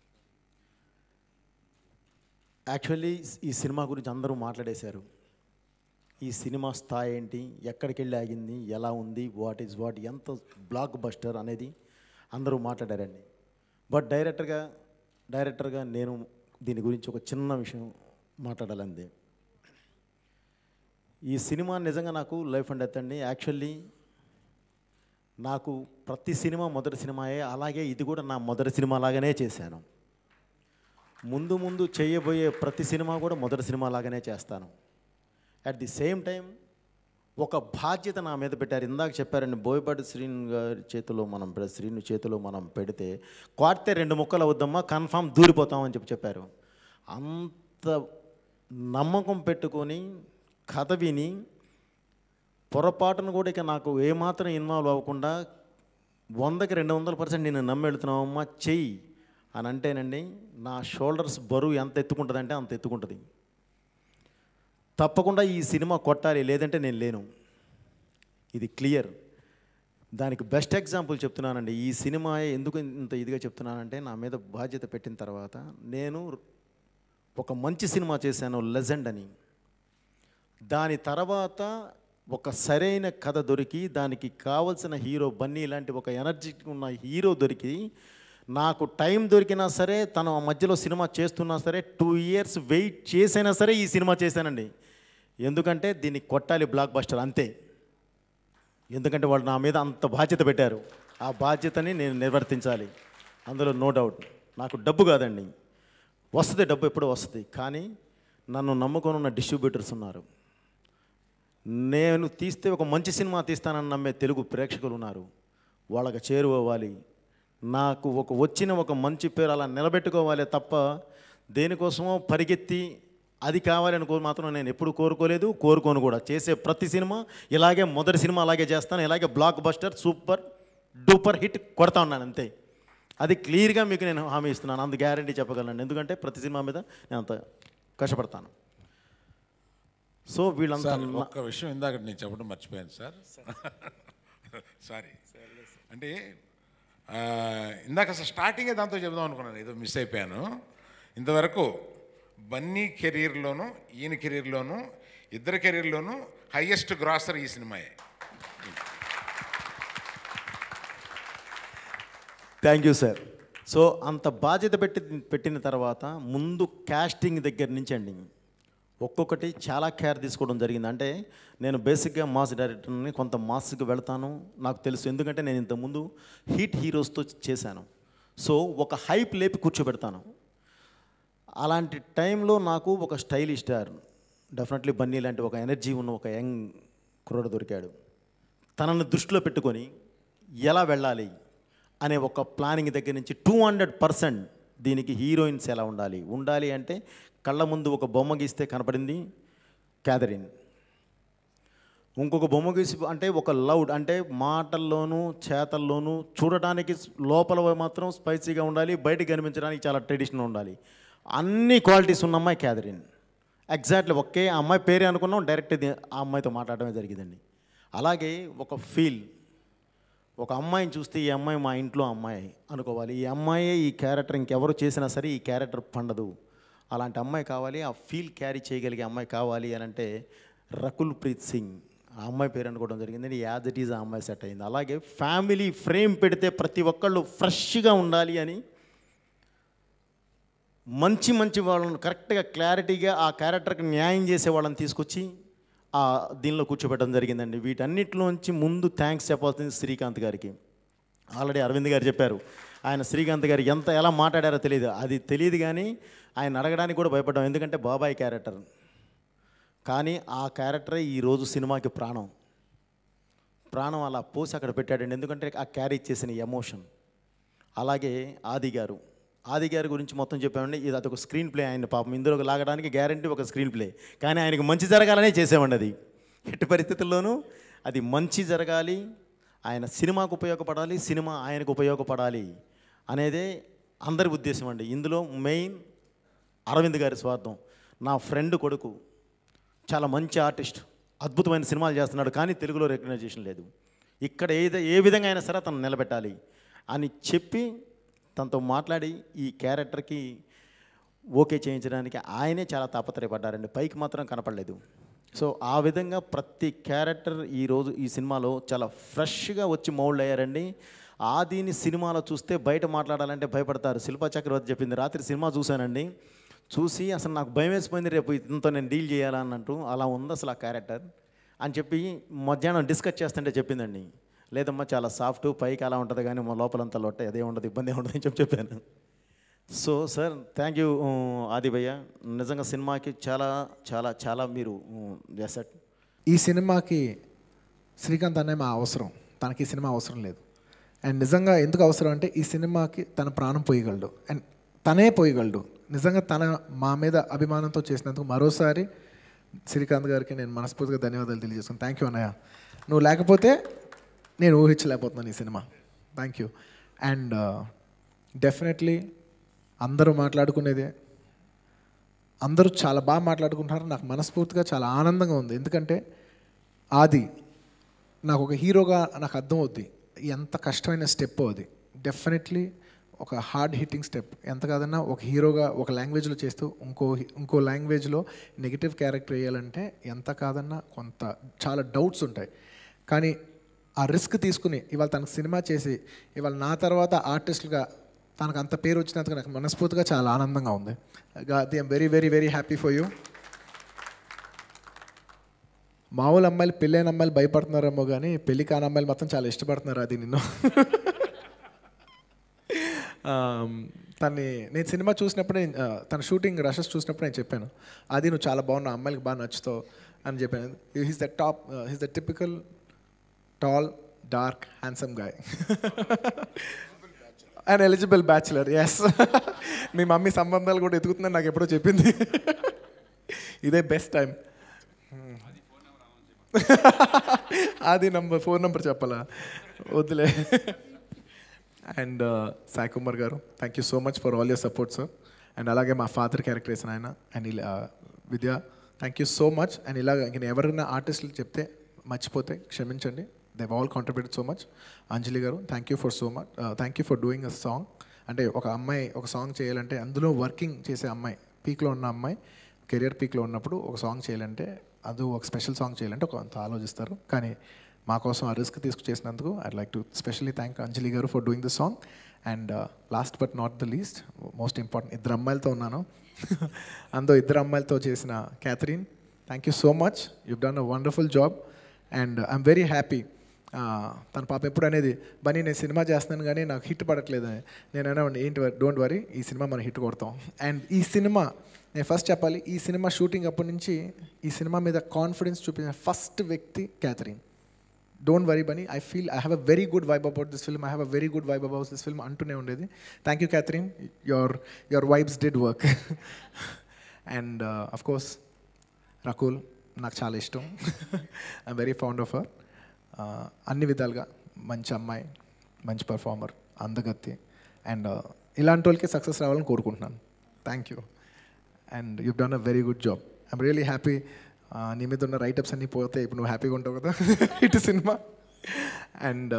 యాక్చువల్లీ ఈ సినిమా గురించి అందరూ మాట్లాడేశారు ఈ సినిమా స్థాయి ఏంటి ఎక్కడికి వెళ్ళి ఆగింది ఎలా ఉంది వాట్ ఈజ్ వాట్ ఎంత బ్లాక్ బస్టర్ అనేది అందరూ మాట్లాడారండి బట్ డైరెక్టర్గా డైరెక్టర్గా నేను దీని గురించి ఒక చిన్న విషయం మాట్లాడాలంది ఈ సినిమా నిజంగా నాకు లైఫ్ అండ్ డెత్ అండి యాక్చువల్లీ నాకు ప్రతి సినిమా మొదటి సినిమాయే అలాగే ఇది కూడా నా మొదటి సినిమా లాగానే చేశాను ముందు ముందు చేయబోయే ప్రతి సినిమా కూడా మొదటి సినిమా లాగానే చేస్తాను అట్ ది సేమ్ టైం ఒక బాధ్యత నా మీద పెట్టారు ఇందాక చెప్పారండి బోయపాటి శ్రీను గారి చేతిలో మనం పె- శ్రీను చేతిలో మనం పెడితే కొడితే రెండు ముక్కలు అవుద్దమ్మా కన్ఫామ్ దూరిపోతామని చెప్పి చెప్పారు అంత నమ్మకం పెట్టుకొని కథ విని పొరపాటును కూడా ఇక నాకు ఏమాత్రం ఇన్వాల్వ్ అవ్వకుండా వందకి రెండు వందల పర్సెంట్ నేను నమ్మెళ్తున్నావమ్మా చెయ్యి అని అంటేనండి నా షోల్డర్స్ బరువు ఎంత ఎత్తుకుంటుందంటే అంత ఎత్తుకుంటుంది తప్పకుండా ఈ సినిమా కొట్టాలి లేదంటే నేను లేను ఇది క్లియర్ దానికి బెస్ట్ ఎగ్జాంపుల్ చెప్తున్నానండి ఈ సినిమా ఎందుకు ఇంత ఇదిగా చెప్తున్నానంటే నా మీద బాధ్యత పెట్టిన తర్వాత నేను ఒక మంచి సినిమా చేశాను లెజెండ్ అని దాని తర్వాత ఒక సరైన కథ దొరికి దానికి కావలసిన హీరో బన్నీ లాంటి ఒక ఎనర్జీ ఉన్న హీరో దొరికి నాకు టైం దొరికినా సరే తను ఆ మధ్యలో సినిమా చేస్తున్నా సరే టూ ఇయర్స్ వెయిట్ చేసైనా సరే ఈ సినిమా చేశానండి ఎందుకంటే దీన్ని కొట్టాలి బ్లాక్ బస్టర్ అంతే ఎందుకంటే వాళ్ళు నా మీద అంత బాధ్యత పెట్టారు ఆ బాధ్యతని నేను నిర్వర్తించాలి అందులో నో డౌట్ నాకు డబ్బు కాదండి వస్తుంది డబ్బు ఎప్పుడో వస్తుంది కానీ నన్ను నమ్ముకొని ఉన్న డిస్ట్రిబ్యూటర్స్ ఉన్నారు నేను తీస్తే ఒక మంచి సినిమా తీస్తానని నమ్మే తెలుగు ప్రేక్షకులు ఉన్నారు వాళ్ళకి చేరువవ్వాలి నాకు ఒక వచ్చిన ఒక మంచి పేరు అలా నిలబెట్టుకోవాలి తప్ప దేనికోసమో పరిగెత్తి అది కావాలని కో మాత్రం నేను ఎప్పుడు కోరుకోలేదు కోరుకోను కూడా చేసే ప్రతి సినిమా ఇలాగే మొదటి సినిమా అలాగే చేస్తాను ఇలాగే blockbuster super duper hit కొడతా ఉన్నాను అంతే అది క్లియర్గా మీకు నేను హామీ ఇస్తున్నాను అందు గ్యారంటీ చెప్పగలను ఎందుకంటే ప్రతి సినిమా మీద నేను అంత కష్టపడతాను సో వీళ్ళంతా సార్ నా- ఒక్క విషయం ఇందాక నేను చెప్పడం మర్చిపోయాను సార్ సారీ అంటే ఆ, ఇందాక అసలు స్టార్టింగే దాంతో చెబుదాం అనుకున్నాను ఏదో మిస్ అయిపోయాను ఇంతవరకు బన్నీ కెరీర్లోను ఈయన కెరీర్లోను ఇద్దరు కెరీర్లోను హయ్యెస్ట్ గ్రాసర్ ఈ సినిమాయే థ్యాంక్ యూ సార్ సో అంత బాధ్యత పెట్టి పెట్టిన తర్వాత ముందు కాస్టింగ్ దగ్గర నుంచి అండి ఒక్కొక్కటి చాలా కేర్ తీసుకోవడం జరిగింది అంటే నేను బేసిక్గా మాస్ డైరెక్టర్ని కొంత మాస్కి వెళ్తాను నాకు తెలుసు ఎందుకంటే నేను ఇంతకుముందు హీట్ హీరోస్తో చేశాను సో ఒక హైప్ లేపి కూర్చోబెడతాను అలాంటి టైంలో నాకు ఒక స్టైలిష్ స్టార్ డెఫినెట్లీ బన్నీ లాంటి ఒక ఎనర్జీ ఉన్న ఒక యంగ్ కుర్రాడు దొరికాడు తనను దృష్టిలో పెట్టుకొని ఎలా వెళ్ళాలి అనే ఒక ప్లానింగ్ దగ్గర నుంచి టూ హండ్రెడ్ పర్సెంట్ దీనికి హీరోయిన్స్ ఎలా ఉండాలి ఉండాలి అంటే కళ్ళ ముందు ఒక బొమ్మ గీస్తే కనపడింది క్యాథరిన్ ఇంకొక బొమ్మ గీసి అంటే ఒక లౌడ్ అంటే మాటల్లోనూ చేతల్లోనూ చూడటానికి లోపల మాత్రం స్పైసీగా ఉండాలి బయటికి కనిపించడానికి చాలా ట్రెడిషనల్ ఉండాలి అన్ని క్వాలిటీస్ ఉన్న అమ్మాయి క్యాథరిన్ ఎగ్జాక్ట్లీ ఒకే ఆ అమ్మాయి పేరే అనుకున్నాం డైరెక్ట్ ఇది ఆ అమ్మాయితో మాట్లాడటమే జరిగిందండి అలాగే ఒక ఫీల్ ఒక అమ్మాయిని చూస్తే ఈ అమ్మాయి మా ఇంట్లో అమ్మాయి అనుకోవాలి ఈ అమ్మాయే ఈ క్యారెక్టర్ ఇంకెవరు చేసినా సరే ఈ క్యారెక్టర్ పండదు అలాంటి అమ్మాయి కావాలి ఆ ఫీల్ క్యారీ చేయగలిగే అమ్మాయి కావాలి అని అంటే రకుల్ ప్రీత్ సింగ్ ఆ అమ్మాయి పేరు అనుకోవడం జరిగింది యాజ్ ఇట్ ఈజ్ ఆ అమ్మాయి సెట్ అయింది అలాగే ఫ్యామిలీ ఫ్రేమ్ పెడితే ప్రతి ఒక్కళ్ళు ఫ్రెష్గా ఉండాలి అని మంచి మంచి వాళ్ళని కరెక్ట్గా క్లారిటీగా ఆ క్యారెక్టర్కి న్యాయం చేసే వాళ్ళని తీసుకొచ్చి ఆ దీనిలో కూర్చోబెట్టడం జరిగిందండి వీటన్నిటిలోంచి ముందు థ్యాంక్స్ చెప్పాల్సింది శ్రీకాంత్ గారికి ఆల్రెడీ అరవింద్ గారు చెప్పారు ఆయన శ్రీకాంత్ గారు ఎంత ఎలా మాట్లాడారో తెలియదు అది తెలియదు కానీ ఆయన అడగడానికి కూడా భయపడ్డాం ఎందుకంటే బాబాయ్ క్యారెక్టర్ కానీ ఆ క్యారెక్టరే ఈరోజు సినిమాకి ప్రాణం ప్రాణం అలా పోసి అక్కడ పెట్టాడండి ఎందుకంటే ఆ క్యారీ చేసిన ఎమోషన్ అలాగే ఆది గారు ఆది గారి గురించి మొత్తం చెప్పామండి ఇది అదొక స్క్రీన్ ప్లే ఆయన పాపం ఇందులోకి లాగడానికి గ్యారంటీ ఒక స్క్రీన్ ప్లే కానీ ఆయనకు మంచి జరగాలనే చేసామండి అది ఎట్టి పరిస్థితుల్లోనూ అది మంచి జరగాలి ఆయన సినిమాకు ఉపయోగపడాలి సినిమా ఆయనకు ఉపయోగపడాలి అనేదే అందరి ఉద్దేశం అండి ఇందులో మెయిన్ అరవింద్ గారి స్వార్థం నా ఫ్రెండ్ కొడుకు చాలా మంచి ఆర్టిస్ట్ అద్భుతమైన సినిమాలు చేస్తున్నాడు కానీ తెలుగులో రికగ్నైజేషన్ లేదు ఇక్కడ ఏదో ఏ విధంగా అయినా సరే తను నిలబెట్టాలి అని చెప్పి తనతో మాట్లాడి ఈ క్యారెక్టర్కి ఓకే చేయించడానికి ఆయనే చాలా తాపత్రయపడ్డారండి పైకి మాత్రం కనపడలేదు సో ఆ విధంగా ప్రతి క్యారెక్టర్ ఈరోజు ఈ సినిమాలో చాలా ఫ్రెష్గా వచ్చి మౌల్డ్ అయ్యారండి ఆదిని సినిమాలో చూస్తే బయట మాట్లాడాలంటే భయపడతారు శిల్పా చక్రవర్తి చెప్పింది రాత్రి సినిమా చూశానండి చూసి అసలు నాకు భయం వేసిపోయింది రేపు ఇతనితో నేను డీల్ చేయాలన్నట్టు అలా ఉంది అసలు ఆ క్యారెక్టర్ అని చెప్పి మధ్యాహ్నం డిస్కస్ చేస్తుంటే చెప్పిందండి లేదమ్మా చాలా సాఫ్ట్ పైకి అలా ఉంటుంది కానీ మా లోపలంతా లొట్ట అదే ఉండదు ఇబ్బంది ఏం ఉండదు అని చెప్పి చెప్పాను సో సార్ థ్యాంక్ యూ ఆది భయ్య నిజంగా సినిమాకి చాలా చాలా చాలా మీరు చేస్తారు ఈ సినిమాకి శ్రీకాంత్ అనే మా అవసరం తనకి ఈ సినిమా అవసరం లేదు అండ్ నిజంగా ఎందుకు అవసరం అంటే ఈ సినిమాకి తన ప్రాణం పోయగలడు అండ్ తనే పోయగలడు నిజంగా తన మా మీద అభిమానంతో చేసినందుకు మరోసారి శ్రీకాంత్ గారికి నేను మనస్ఫూర్తిగా ధన్యవాదాలు తెలియజేస్తాను థ్యాంక్ యూ అన్నయ్య నువ్వు లేకపోతే నేను ఊహించలేకపోతున్నాను ఈ సినిమా థ్యాంక్ యూ అండ్ డెఫినెట్లీ అందరూ మాట్లాడుకునేదే అందరూ చాలా బాగా మాట్లాడుకుంటున్నారు నాకు మనస్ఫూర్తిగా చాలా ఆనందంగా ఉంది ఎందుకంటే ఆది నాకు ఒక హీరోగా నాకు అర్థమవుద్ది ఎంత కష్టమైన స్టెప్ అది డెఫినెట్లీ ఒక హార్డ్ హిట్టింగ్ స్టెప్ ఎంత కాదన్నా ఒక హీరోగా ఒక లాంగ్వేజ్లో చేస్తూ ఇంకో ఇంకో లాంగ్వేజ్లో నెగిటివ్ క్యారెక్టర్ వేయాలంటే ఎంత కాదన్నా కొంత చాలా డౌట్స్ ఉంటాయి కానీ ఆ రిస్క్ తీసుకుని ఇవాళ తనకు సినిమా చేసి ఇవాళ నా తర్వాత ఆర్టిస్ట్గా తనకు అంత పేరు వచ్చినందుకు నాకు మనస్ఫూర్తిగా చాలా ఆనందంగా ఉంది అది I'm very very very happy for you మామూలు అమ్మాయిలు పెళ్ళైన అమ్మాయిలు భయపడుతున్నారేమో కానీ పెళ్లి కాని అమ్మాయిలు మాత్రం చాలా ఇష్టపడుతున్నారు అది నిన్ను తన్ని నేను సినిమా చూసినప్పుడు నేను, ఆ, తన షూటింగ్ రషెస్ చూసినప్పుడు నేను చెప్పాను అది నువ్వు చాలా బాగున్నావు అమ్మాయిలకు బాగా నచ్చుతావు అని చెప్పాను he's the top he's the typical tall dark handsome guy and eligible bachelor as మీ మమ్మీ సంబంధాలు కూడా ఎదుగుతుందని నాకు ఎప్పుడో చెప్పింది ఇదే బెస్ట్ టైం అది నంబర్ ఫోన్ నెంబర్ చెప్పాలా వద్దులే and Sai Kumar garu thank you so much for all your support sir and అలాగే మా ఫాదర్ క్యారెక్టర్ వేసిన ఆయన అండ్ ఇలా Vidya thank you so much and ఇలాగ ఇంక ఎవరైనా ఆర్టిస్టులు చెప్తే మర్చిపోతే క్షమించండి they all contributed so much Anjali garu thank you for so much thank you for doing a song అంటే ఒక అమ్మాయి ఒక సాంగ్ చేయాలంటే అందులో వర్కింగ్ చేసే అమ్మాయి పీక్లో ఉన్న అమ్మాయి కెరియర్ పీక్లో ఉన్నప్పుడు ఒక సాంగ్ చేయాలంటే అది ఒక స్పెషల్ సాంగ్ చేయాలంటే కొంత ఆలోచిస్తారు కానీ మా కోసం ఆ రిస్క్ తీసుకు చేసినందుకు I like to specially thank Anjali garu for doing the song and last but not the least most important ఇద్దరు అమ్మాయిలతో ఉన్నాను అందులో ఇద్దరు అమ్మాయిలతో చేసిన Catherine thank you so much you done a wonderful job and I'm very happy తన పాప ఎప్పుడు అనేది బనీ నేను సినిమా చేస్తున్నాను కానీ నాకు హిట్ పడట్లేదు అని నేను అన్నా ఏంటి డోంట్ వరీ ఈ సినిమా మనం హిట్ కొడతాం అండ్ ఈ సినిమా నేను ఫస్ట్ చెప్పాలి ఈ సినిమా షూటింగ్ అప్పటి నుంచి ఈ సినిమా మీద కాన్ఫిడెన్స్ చూపించిన ఫస్ట్ వ్యక్తి Catherine don't worry Bunny I feel I have a very good vibe about this film I have a very good vibe about this film అంటూనే ఉండేది thank you Catherine your your vibes did work and of course Rakul నాకు చాలా ఇష్టం I very fond of her అన్ని విధాలుగా మంచి అమ్మాయి మంచి పర్ఫార్మర్ అందగత్తి అండ్ ఇలాంటి వాళ్ళకి సక్సెస్ రావాలని కోరుకుంటున్నాను thank you and you done a very good job I'm really happy నీ మీద ఉన్న రైటప్స్ అన్నీ పోతే ఇప్పుడు నువ్వు హ్యాపీగా ఉంటావు కదా ఇటు సినిమా అండ్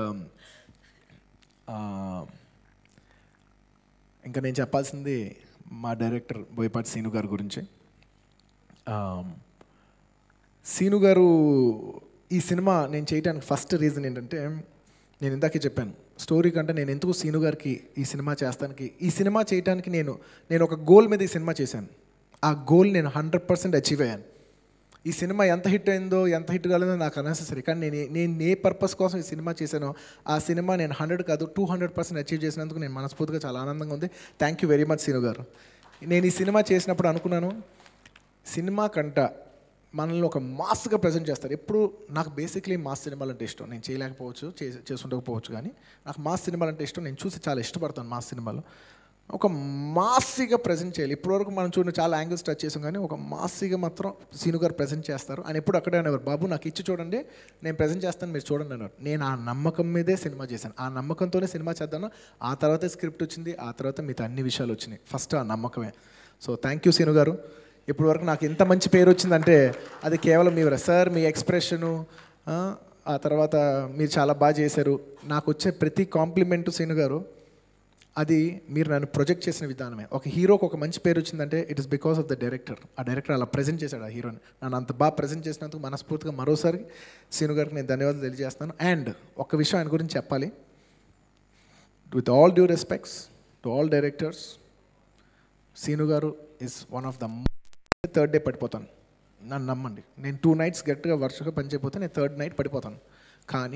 ఇంకా నేను చెప్పాల్సింది మా డైరెక్టర్ బోయపాటి సీను గారి గురించి Um, సీను గారు ఈ సినిమా నేను చేయడానికి ఫస్ట్ రీజన్ ఏంటంటే నేను ఇందాకే చెప్పాను స్టోరీ కంటే నేను ఎందుకు సీను గారికి ఈ సినిమా చేస్తానికి ఈ సినిమా చేయడానికి నేను నేను ఒక గోల్ మీద ఈ సినిమా చేశాను ఆ గోల్ నేను హండ్రెడ్ పర్సెంట్ అచీవ్ అయ్యాను ఈ సినిమా ఎంత హిట్ అయిందో ఎంత హిట్ కాలేదో నాకు అనెసరీ కానీ నేను ఏ- నేను ఏ పర్పస్ కోసం ఈ సినిమా చేశానో ఆ సినిమా నేను హండ్రెడ్ కాదు టూ హండ్రెడ్ పర్సెంట్ అచీవ్ చేసినందుకు నేను మనస్ఫూర్తిగా చాలా ఆనందంగా ఉంది thank you very much Seenu garu నేను ఈ సినిమా చేసినప్పుడు అనుకున్నాను సినిమా కంట మనల్ని ఒక మాస్గా ప్రజెంట్ చేస్తారు ఎప్పుడు నాకు బేసిక్లీ మాస్ సినిమాలు అంటే ఇష్టం నేను చేయలేకపోవచ్చు చే- చేసుండకపోవచ్చు కానీ నాకు మాస్ సినిమాలు అంటే ఇష్టం నేను చూసి చాలా ఇష్టపడతాను మాస్ సినిమాలు ఒక మాసిగా ప్రజెంట్ చేయాలి ఇప్పటివరకు మనం చూడండి చాలా యాంగిల్స్ టచ్ చేసాం కానీ ఒక మాసిగా మాత్రం సీను గారు ప్రజెంట్ చేస్తారు ఆయన ఎప్పుడు అక్కడే అనేవారు బాబు నాకు ఇచ్చి చూడండి నేను ప్రజెంట్ చేస్తాను మీరు చూడండి అన్నారు నేను ఆ నమ్మకం మీదే సినిమా చేశాను ఆ నమ్మకంతోనే సినిమా చేద్దాను ఆ తర్వాతే స్క్రిప్ట్ వచ్చింది ఆ తర్వాత మిగతా అన్ని విషయాలు వచ్చినాయి ఫస్ట్ ఆ నమ్మకమే సో థ్యాంక్ యూ సీను గారు ఇప్పటి వరకు నాకు ఇంత మంచి పేరు వచ్చిందంటే అది కేవలం మీ సార్ మీ ఎక్స్ప్రెషను ఆ, ఆ తర్వాత మీరు చాలా బాగా చేశారు నాకు వచ్చే ప్రతి కాంప్లిమెంట్ సీను గారు అది మీరు నన్ను ప్రొజెక్ట్ చేసిన విధానమే ఒక హీరోకి ఒక మంచి పేరు వచ్చిందంటే it is because of the director ఆ డైరెక్టర్ అలా ప్రజెంట్ చేశాడు ఆ హీరోని నన్ను అంత బాగా ప్రజెంట్ చేసినందుకు మనస్ఫూర్తిగా మరోసారి సీను గారికి నేను ధన్యవాదాలు తెలియజేస్తాను అండ్ ఒక విషయం ఆయన గురించి చెప్పాలి with all due respects to all directors Seenu garu is one of the third day పడిపోతాను నన్ను నమ్మండి నేను టూ నైట్స్ గట్టిగా వరుసగా పనిచేయకపోతే నేను థర్డ్ నైట్ పడిపోతాను కానీ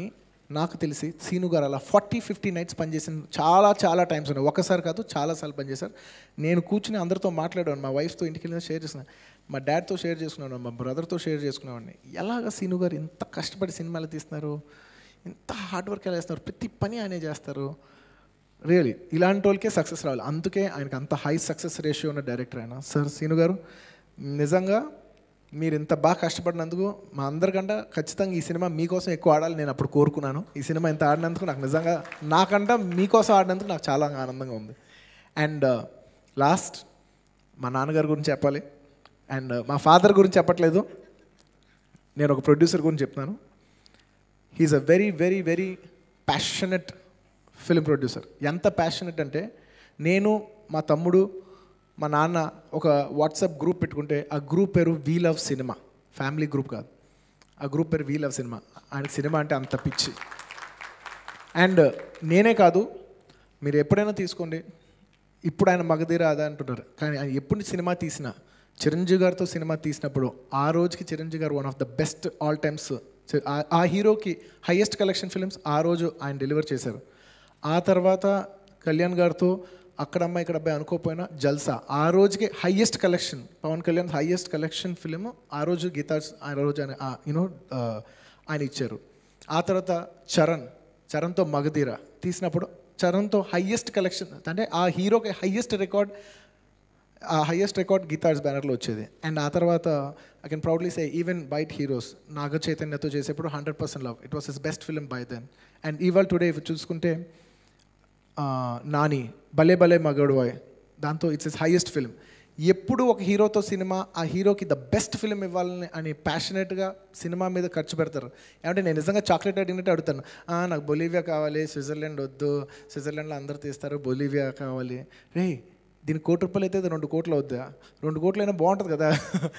నాకు తెలిసి సీను గారు అలా ఫార్టీ ఫిఫ్టీ నైట్స్ పనిచేసిన చాలా చాలా టైమ్స్ ఉన్నాయి ఒకసారి కాదు చాలాసార్లు పనిచేశారు నేను కూర్చుని అందరితో మాట్లాడాను మా వైఫ్తో ఇంటికి వెళ్ళిన షేర్ చేస్తున్నాను మా డాడ్తో షేర్ చేసుకున్నాను మా బ్రదర్తో షేర్ చేసుకునేవాడిని ఎలాగ సీను గారు ఇంత కష్టపడి సినిమాలు తీస్తున్నారు ఇంత హార్డ్ వర్క్ ఎలా చేస్తున్నారు ప్రతి పని ఆయనే చేస్తారు రియలీ ఇలాంటి వాళ్ళకే సక్సెస్ రావాలి అందుకే ఆయనకి అంత హై సక్సెస్ రేషియో ఉన్న డైరెక్టర్ ఆయన సార్ సీను గారు నిజంగా మీరు ఇంత బాగా కష్టపడినందుకు మా అందరికంటే ఖచ్చితంగా ఈ సినిమా మీకోసం ఎక్కువ ఆడాలి నేను అప్పుడు కోరుకున్నాను ఈ సినిమా ఇంత ఆడినందుకు నాకు నిజంగా నాకంట మీకోసం ఆడినందుకు నాకు చాలా ఆనందంగా ఉంది అండ్ లాస్ట్ మా నాన్నగారి గురించి చెప్పాలి అండ్ మా ఫాదర్ గురించి చెప్పట్లేదు నేను ఒక ప్రొడ్యూసర్ గురించి చెప్తున్నాను he's a very very very passionate film producer ఎంత ప్యాషనెట్ అంటే నేను మా తమ్ముడు మా నాన్న ఒక వాట్సాప్ గ్రూప్ పెట్టుకుంటే ఆ గ్రూప్ పేరు we love cinema family group కాదు ఆ గ్రూప్ పేరు వీ లవ్ సినిమా ఆయనకి సినిమా అంటే అంత పిచ్చి అండ్ నేనే కాదు మీరు ఎప్పుడైనా తీసుకోండి ఇప్పుడు ఆయన మగధీర అదా అంటున్నారు కానీ ఆయన ఎప్పుడు సినిమా తీసినా చిరంజీవి గారితో సినిమా తీసినప్పుడు ఆ రోజుకి Chiranjeevi garu one of the best all times ఆ హీరోకి హైయెస్ట్ కలెక్షన్ ఫిల్మ్స్ ఆ రోజు ఆయన డెలివర్ చేశారు ఆ తర్వాత కళ్యాణ్ గారితో అక్కడ అమ్మాయి ఇక్కడ అబ్బాయి అనుకోపోయినా జల్సా ఆ రోజుకి highest collection Pawan Kalyan highest collection film ఆ రోజు గీతాస్ ఆ రోజు ఆయన యూనో ఆయన ఇచ్చారు ఆ తర్వాత చరణ్ చరణ్తో మగధీర తీసినప్పుడు చరణ్తో హైయెస్ట్ కలెక్షన్ అంటే ఆ హీరోకి హైయెస్ట్ రికార్డ్ ఆ హైయెస్ట్ రికార్డ్ గీతార్స్ బ్యానర్లో వచ్చేది అండ్ ఆ తర్వాత I can proudly say even bite heroes Naga చైతన్యతో చేసేప్పుడు hundred percent love it was his best film by then and ఇవాళ టుడే చూసుకుంటే ఆ, నాని భలే భలే మగడువాయ్ దాంతో ఇట్స్ ఇస్ హైయెస్ట్ ఫిల్మ్ ఎప్పుడు ఒక హీరోతో సినిమా ఆ హీరోకి ద బెస్ట్ ఫిల్మ్ ఇవ్వాలని అని ప్యాషనెట్గా సినిమా మీద ఖర్చు పెడతారు ఏమంటే నేను నిజంగా చాక్లెట్ అడిగినట్టు అడుగుతాను "ఆ, నాకు బొలీవియా కావాలి స్విట్జర్లాండ్ వద్దు స్విట్జర్లాండ్లో అందరు తీస్తారు బొలీవియా కావాలి రే దీని కోటి రూపాయలు అయితే ఇది రెండు కోట్లు అవుద్దా రెండు కోట్లు అయినా బాగుంటుంది కదా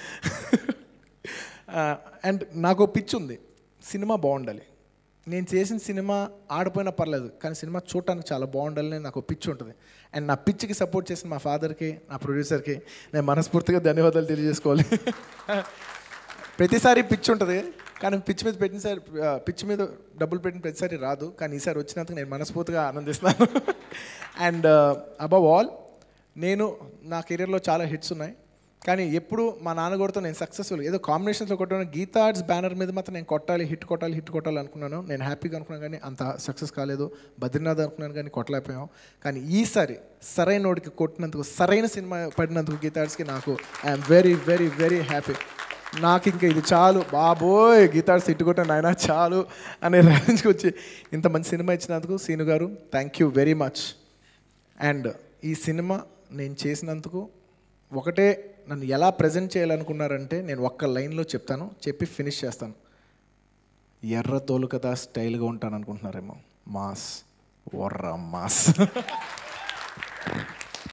అండ్ నాకు ఓ పిచ్చి ఉంది సినిమా బాగుండాలి నేను చేసిన సినిమా ఆడిపోయినా పర్లేదు కానీ సినిమా చూడటానికి చాలా బాగుండాలని నాకు ఓ పిచ్చి ఉంటుంది అండ్ నా పిచ్చికి సపోర్ట్ చేసిన మా ఫాదర్కి నా ప్రొడ్యూసర్కి నేను మనస్ఫూర్తిగా ధన్యవాదాలు తెలియజేసుకోవాలి ప్రతిసారి పిచ్చి ఉంటుంది కానీ పిచ్చి మీద పెట్టినసారి ఆ, పిచ్చి మీద డబ్బులు పెట్టిన ప్రతిసారి రాదు కానీ ఈసారి వచ్చినందుకు నేను మనస్ఫూర్తిగా ఆనందిస్తున్నాను అండ్ అబవ్ ఆల్ నేను నా కెరీర్లో చాలా హిట్స్ ఉన్నాయి కానీ ఎప్పుడు మా నాన్నగారితో నేను సక్సెస్ఫుల్ ఏదో కాంబినేషన్స్లో కొట్టాను గీతా ఆర్ట్స్ బ్యానర్ మీద మాత్రం నేను కొట్టాలి హిట్ కొట్టాలి హిట్ కొట్టాలి అనుకున్నాను నేను హ్యాపీగా అనుకున్నాను కానీ అంత సక్సెస్ కాలేదు బద్రీనాథ్ అనుకున్నాను కానీ కొట్టలేకపోయాం కానీ ఈసారి సరైన నోడికి కొట్టినందుకు సరైన సినిమా పడినందుకు గీతా ఆర్ట్స్కి నాకు I'm very very very happy నాకు ఇంకా ఇది చాలు బాబోయ్ గీతాడు సిట్టు కొట్టాను నాయన చాలు అనే రేంజ్కి వచ్చి ఇంత మంచి సినిమా ఇచ్చినందుకు Seenu garu thank you very much and ఈ సినిమా నేను చేసినందుకు ఒకటే నన్ను ఎలా ప్రజెంట్ చేయాలనుకున్నారంటే నేను ఒక్క లైన్లో చెప్తాను చెప్పి ఫినిష్ చేస్తాను ఎర్ర తోలు కదా స్టైల్గా ఉంటాను అనుకుంటున్నారేమో మాస్ వర్ర మాస్